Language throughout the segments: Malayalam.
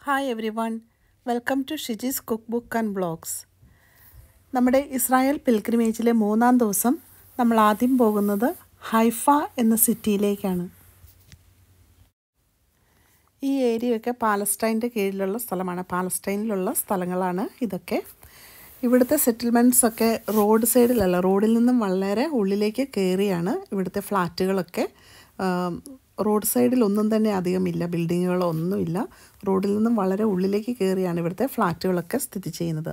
hi everyone welcome to Shiji's cook book and blogs നമ്മുടെ ഇസ്രായേൽ പിൽഗ്രിമേജിലെ മൂന്നാം ദിവസം നമ്മൾ ആദ്യം പോകുന്നത് ഹൈഫ എന്ന സിറ്റിയിലേക്കാണ് ഈ ഏരിയയൊക്കെ പാലസ്റ്റൈൻ്റെ കീഴിലുള്ള സ്ഥലമാണ് പാലസ്റ്റൈനിലുള്ള സ്ഥലങ്ങളാണ് ഇതൊക്കെ ഇവിടുത്തെ സെറ്റിൽമെൻറ്റ്സ് ഒക്കെ റോഡ് സൈഡിലല്ല റോഡിൽ നിന്നും വളരെ ഉള്ളിലേക്ക് കയറിയാണ് ഇവിടുത്തെ ഫ്ലാറ്റുകളൊക്കെ റോഡ് സൈഡിൽ ഒന്നും തന്നെ അധികമില്ല ബിൽഡിങ്ങുകളോ ഒന്നുമില്ല റോഡിൽ നിന്നും വളരെ ഉള്ളിലേക്ക് കയറിയാണ് ഇവിടുത്തെ ഫ്ലാറ്റുകളൊക്കെ സ്ഥിതി ചെയ്യുന്നത്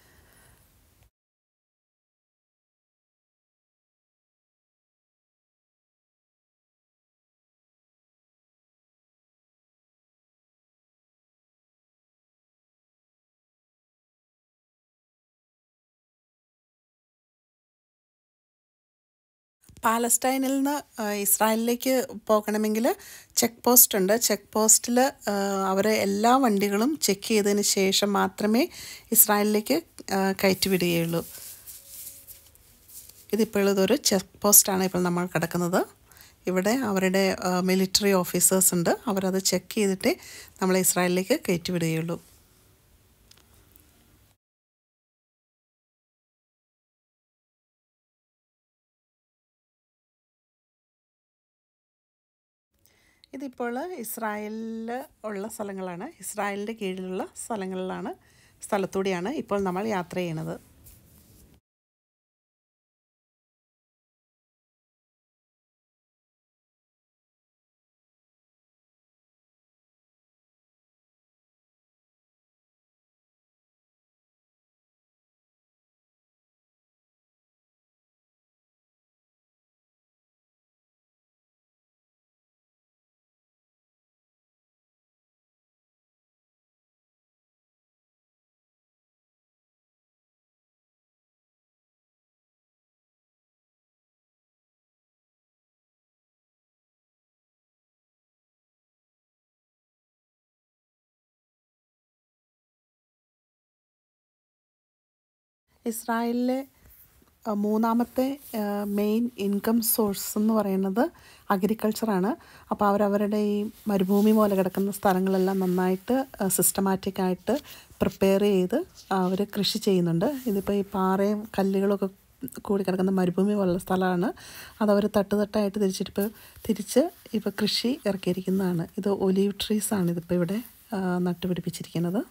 പാലസ്റ്റൈനിൽ നിന്ന് ഇസ്രായേലിലേക്ക് പോകണമെങ്കിൽ ചെക്ക് പോസ്റ്റ് ഉണ്ട് ചെക്ക് പോസ്റ്റിൽ അവർ എല്ലാ വണ്ടികളും ചെക്ക് ചെയ്തതിന് ശേഷം മാത്രമേ ഇസ്രായേലിലേക്ക് കയറ്റിവിടുകയുള്ളൂ ഇതിപ്പോൾ ഇതൊരു ചെക്ക് പോസ്റ്റാണ് ഇപ്പോൾ നമ്മൾ കിടക്കുന്നത് ഇവിടെ അവരുടെ മിലിറ്ററി ഓഫീസേഴ്സ് ഉണ്ട് അവരത് ചെക്ക് ചെയ്തിട്ടേ നമ്മളെ ഇസ്രായേലിലേക്ക് കയറ്റിവിടുകയുള്ളൂ ഇതിപ്പോൾ ഇസ്രായേലിൽ ഉള്ള സ്ഥലങ്ങളാണ് ഇസ്രായേലിൻ്റെ കീഴിലുള്ള സ്ഥലങ്ങളിലാണ് സ്ഥലത്തൂടെയാണ് ഇപ്പോൾ നമ്മൾ യാത്ര ചെയ്യണത് ഇസ്രായേലിലെ മൂന്നാമത്തെ മെയിൻ ഇൻകം സോഴ്സ് എന്ന് പറയുന്നത് അഗ്രികൾച്ചറാണ് അപ്പോൾ അവരവരുടെ ഈ മരുഭൂമി പോലെ കിടക്കുന്ന സ്ഥലങ്ങളെല്ലാം നന്നായിട്ട് സിസ്റ്റമാറ്റിക്കായിട്ട് പ്രിപ്പയർ ചെയ്ത് അവർ കൃഷി ചെയ്യുന്നുണ്ട് ഇതിപ്പോൾ ഈ പാറയും കല്ലുകളൊക്കെ കൂടി കിടക്കുന്ന മരുഭൂമി പോലുള്ള സ്ഥലമാണ് അതവർ തട്ടുതട്ടായിട്ട് തിരിച്ചിട്ടിപ്പോൾ തിരിച്ച് ഇപ്പോൾ കൃഷി ഇറക്കിയിരിക്കുന്നതാണ് ഇത് ഒലീവ് ട്രീസാണ് ഇതിപ്പോൾ ഇവിടെ നട്ടുപിടിപ്പിച്ചിരിക്കുന്നത്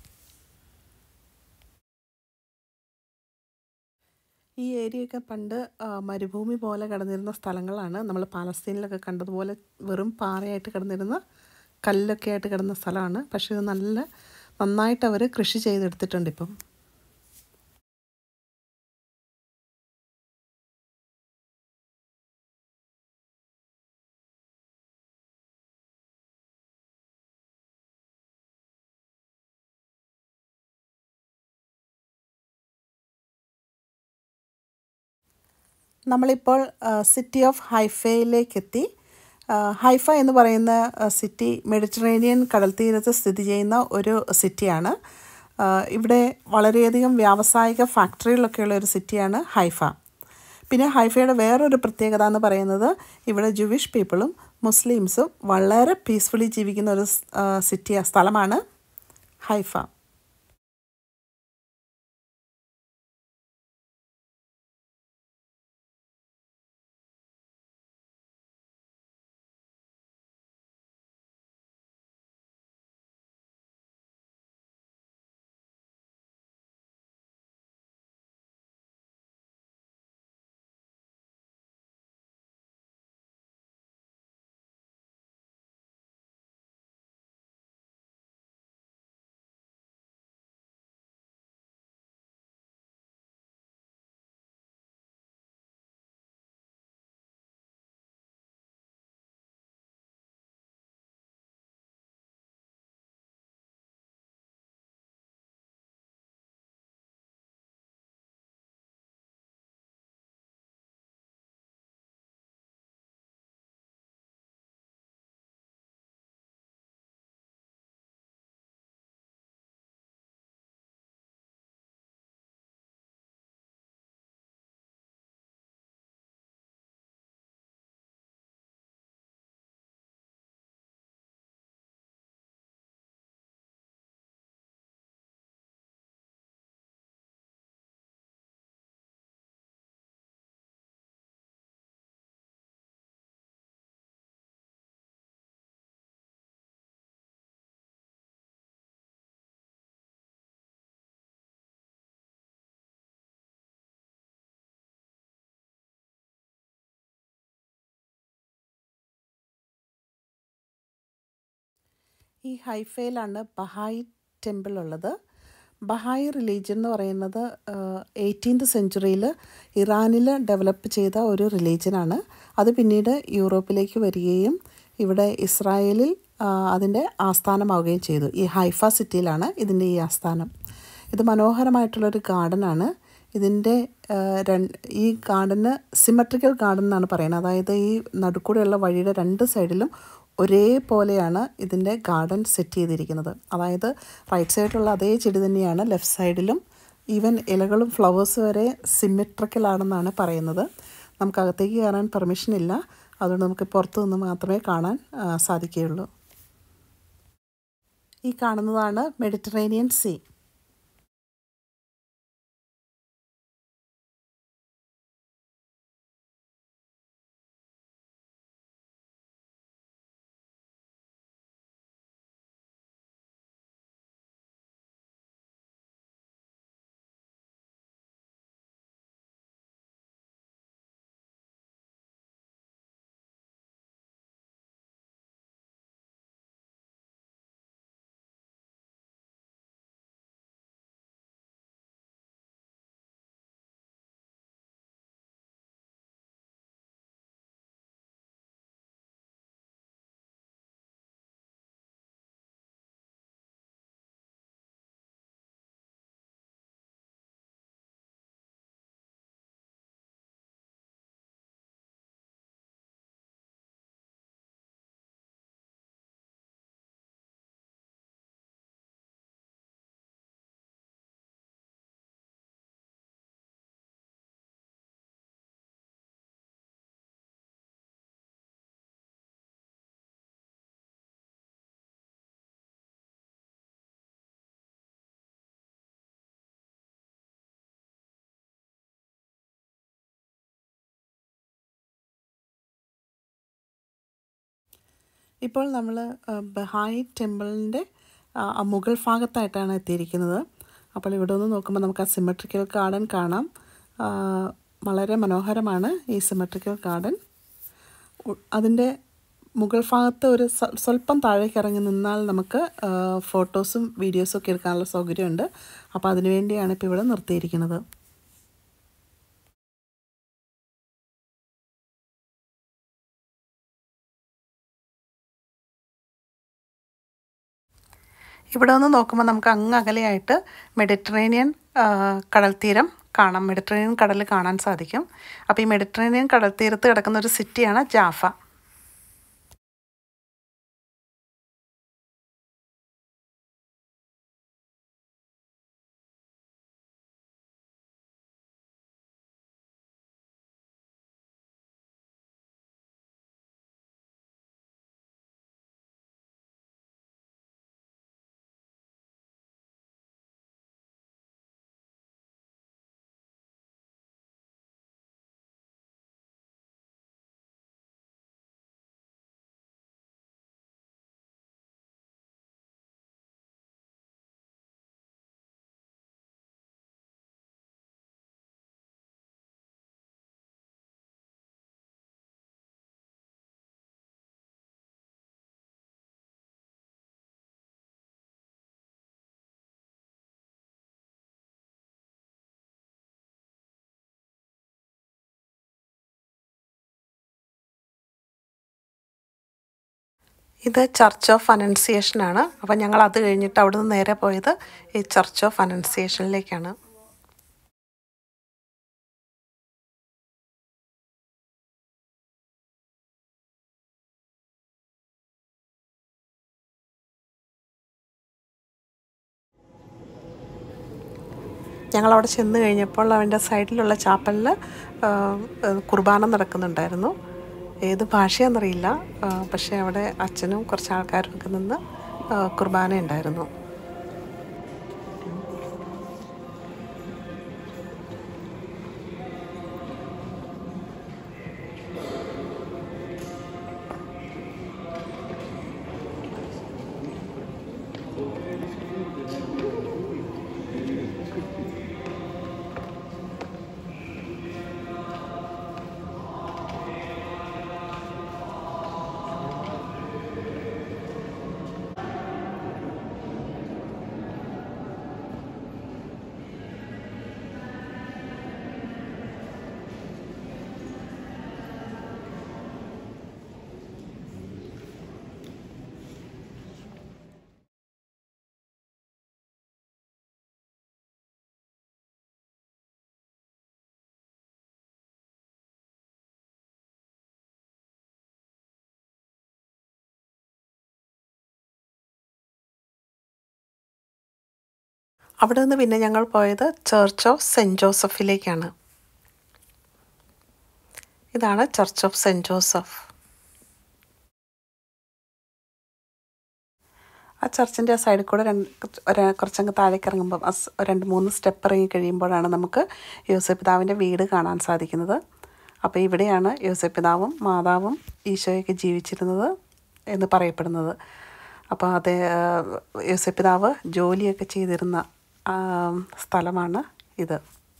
ഈ ഏരിയയൊക്കെ പണ്ട് മരുഭൂമി പോലെ കിടന്നിരുന്ന സ്ഥലങ്ങളാണ് നമ്മൾ പാലസ്തീനിലൊക്കെ കണ്ടതുപോലെ വെറും പാറയായിട്ട് കിടന്നിരുന്ന കല്ലൊക്കെ ആയിട്ട് കിടന്ന സ്ഥലമാണ് പക്ഷേ ഇത് നല്ല നന്നായിട്ട് അവർ കൃഷി ചെയ്തെടുത്തിട്ടുണ്ട് ഇപ്പം നമ്മളിപ്പോൾ സിറ്റി ഓഫ് ഹൈഫയിലേക്ക് എത്തി ഹൈഫ എന്ന് പറയുന്ന സിറ്റി മെഡിറ്ററേനിയൻ കടൽ തീരത്ത് സ്ഥിതി ചെയ്യുന്ന ഒരു സിറ്റിയാണ് ഇവിടെ വളരെയധികം വ്യാവസായിക ഫാക്ടറികളൊക്കെയുള്ള ഒരു സിറ്റിയാണ് ഹൈഫ പിന്നെ ഹൈഫയുടെ വേറൊരു പ്രത്യേകത എന്ന് പറയുന്നത് ഇവിടെ ജുവിഷ് പീപ്പിളും മുസ്ലിംസും വളരെ പീസ്ഫുള്ളി ജീവിക്കുന്ന ഒരു സിറ്റി സ്ഥലമാണ് ഹൈഫ ഈ ഹൈഫയിലാണ് ബഹായി ടെമ്പിൾ ഉള്ളത് ബഹായി റിലീജിയൻ എന്ന് പറയുന്നത് എയ്റ്റീൻത് സെഞ്ച്വറിയിൽ ഇറാനിൽ ഡെവലപ്പ് ചെയ്ത ഒരു റിലീജിയനാണ് അത് പിന്നീട് യൂറോപ്പിലേക്ക് വരികയും ഇവിടെ ഇസ്രായേലിൽ അതിൻ്റെ ആസ്ഥാനമാവുകയും ചെയ്തു ഈ ഹൈഫ സിറ്റിയിലാണ് ഇതിൻ്റെ ഈ ആസ്ഥാനം ഇത് മനോഹരമായിട്ടുള്ളൊരു ഗാർഡനാണ് ഇതിൻ്റെ ഈ ഗാർഡന് സിമെട്രിക്കൽ ഗാർഡൻ എന്നാണ് പറയുന്നത് അതായത് ഈ നടുക്കൂടെയുള്ള വഴിയുടെ രണ്ട് സൈഡിലും ഒരേപോലെയാണ് ഇതിൻ്റെ ഗാർഡൻ സെറ്റ് ചെയ്തിരിക്കുന്നത് അതായത് റൈറ്റ് സൈഡിലുള്ള അതേ ചെടി തന്നെയാണ് ലെഫ്റ്റ് സൈഡിലും ഈവൻ ഇലകളും ഫ്ലവേഴ്സ് വരെ സിമെട്രിക്കൽ ആണെന്നാണ് പറയുന്നത് നമുക്ക് അകത്തേക്ക് കയറാൻ പെർമിഷൻ ഇല്ല അതുകൊണ്ട് നമുക്ക് പുറത്തു നിന്ന് മാത്രമേ കാണാൻ സാധിക്കുകയുള്ളൂ ഈ കാണുന്നതാണ് മെഡിറ്ററേനിയൻ സീ ഇപ്പോൾ നമ്മൾ ബഹായി ടെമ്പിളിൻ്റെ മുകൾ ഭാഗത്തായിട്ടാണ് എത്തിയിരിക്കുന്നത് അപ്പോൾ ഇവിടെ നിന്ന് നോക്കുമ്പോൾ നമുക്ക് ആ സിമെട്രിക്കൽ ഗാർഡൻ കാണാം വളരെ മനോഹരമാണ് ഈ സിമെട്രിക്കൽ ഗാർഡൻ അതിൻ്റെ മുകൾ ഭാഗത്ത് ഒരു സ്വല്പം താഴേക്ക് ഇറങ്ങി നിന്നാൽ നമുക്ക് ഫോട്ടോസും വീഡിയോസും ഒക്കെ എടുക്കാനുള്ള സൗകര്യമുണ്ട് അപ്പോൾ അതിനുവേണ്ടിയാണ് ഇപ്പോൾ ഇവിടെ നിർത്തിയിരിക്കുന്നത് ഇവിടെ നിന്ന് നോക്കുമ്പോൾ നമുക്ക് അങ്ങ് അകലെയായിട്ട് മെഡിറ്ററേനിയൻ കടൽ തീരം കാണാം മെഡിറ്ററേനിയൻ കടൽ കാണാൻ സാധിക്കും അപ്പോൾ ഈ മെഡിറ്ററേനിയൻ കടൽ തീരത്ത് കിടക്കുന്ന ഒരു സിറ്റിയാണ് ജാഫ ഇത് ചർച്ച് ഓഫ് അനൻസിയേഷൻ ആണ് അപ്പോൾ ഞങ്ങൾ അത് കഴിഞ്ഞിട്ട് അവിടെ നിന്ന് നേരെ പോയത് ഈ ചർച്ച് ഓഫ് അനൻസിയേഷനിലേക്കാണ് ഞങ്ങളവിടെ ചെന്ന് കഴിഞ്ഞപ്പോൾ അവൻ്റെ സൈഡിലുള്ള ചാപ്പലിൽ കുർബാന നടക്കുന്നുണ്ടായിരുന്നു ഏത് ഭാഷയാണെന്നറിയില്ല പക്ഷേ അവിടെ അച്ഛനും കുറച്ച് ആൾക്കാരും ഒക്കെ നിന്ന് കുർബാന ഉണ്ടായിരുന്നു അവിടെ നിന്ന് പിന്നെ ഞങ്ങൾ പോയത് ചർച്ച് ഓഫ് സെൻറ്റ് ജോസഫിലേക്കാണ് ഇതാണ് ചർച്ച് ഓഫ് സെൻറ്റ് ജോസഫ് ആ ചർച്ചിൻ്റെ ആ സൈഡിൽ കൂടെ രണ്ട് ഒരു കുറച്ചങ്ങ് താഴേക്ക് ഇറങ്ങുമ്പം ആ സ് രണ്ട് മൂന്ന് സ്റ്റെപ്പ് ഇറങ്ങി കഴിയുമ്പോഴാണ് നമുക്ക് യോസഫ് പിതാവിൻ്റെ വീട് കാണാൻ സാധിക്കുന്നത് അപ്പോൾ ഇവിടെയാണ് യോസഫ് പിതാവും മാതാവും ഈശോയൊക്കെ ജീവിച്ചിരുന്നത് എന്ന് പറയപ്പെടുന്നത് അപ്പോൾ അതേ യോസഫ് പിതാവ് ജോലിയൊക്കെ ചെയ്തിരുന്ന ആ, സ്ഥലമാണ് ഇത്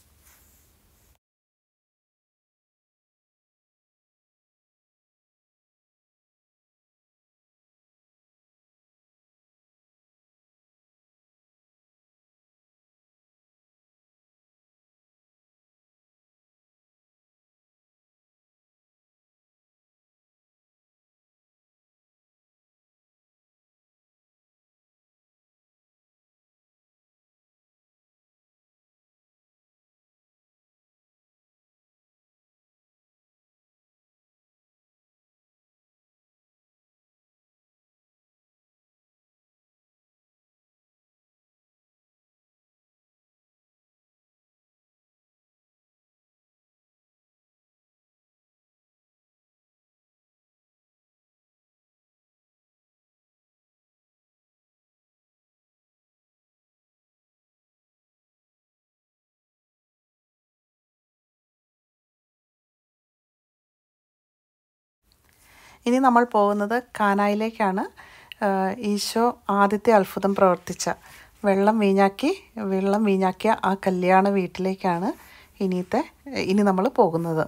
ഇനി നമ്മൾ പോകുന്നത് കാനായിലേക്കാണ് ആഹ് ഈശോ ആദ്യത്തെ അത്ഭുതം പ്രവർത്തിച്ച വെള്ളം വീഞ്ഞാക്കി വെള്ളം വീഞ്ഞാക്കിയ ആ കല്യാണ വീട്ടിലേക്കാണ് ഇനിയത്തെ ഇനി നമ്മൾ പോകുന്നത്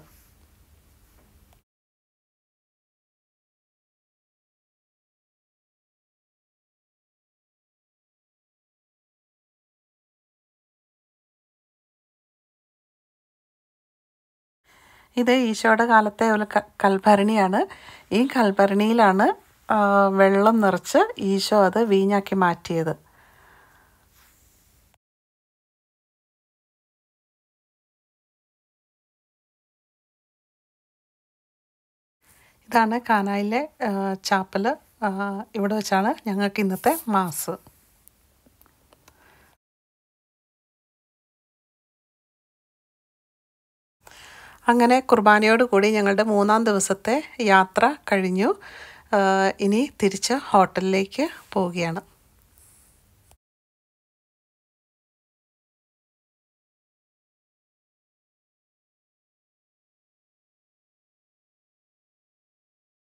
ഇത് ഈശോയുടെ കാലത്തെ ഒരു ക- കൽഭരണിയാണ് ഈ കൽഭരണിയിലാണ് ആ, വെള്ളം നിറച്ച് ഈശോ അത് വീഞ്ഞാക്കി മാറ്റിയത് ഇതാണ് കാനായിലെ ആ, ചാപ്പല് ആ, ഇവിടെ വെച്ചാണ് ഞങ്ങൾക്ക് ഇന്നത്തെ മാസ് അങ്ങനെ കുർബാനയോട് കൂടി ഞങ്ങളുടെ മൂന്നാം ദിവസത്തെ യാത്ര കഴിഞ്ഞു ആ, ഇനി തിരിച്ച് ഹോട്ടലിലേക്ക് പോവുകയാണ്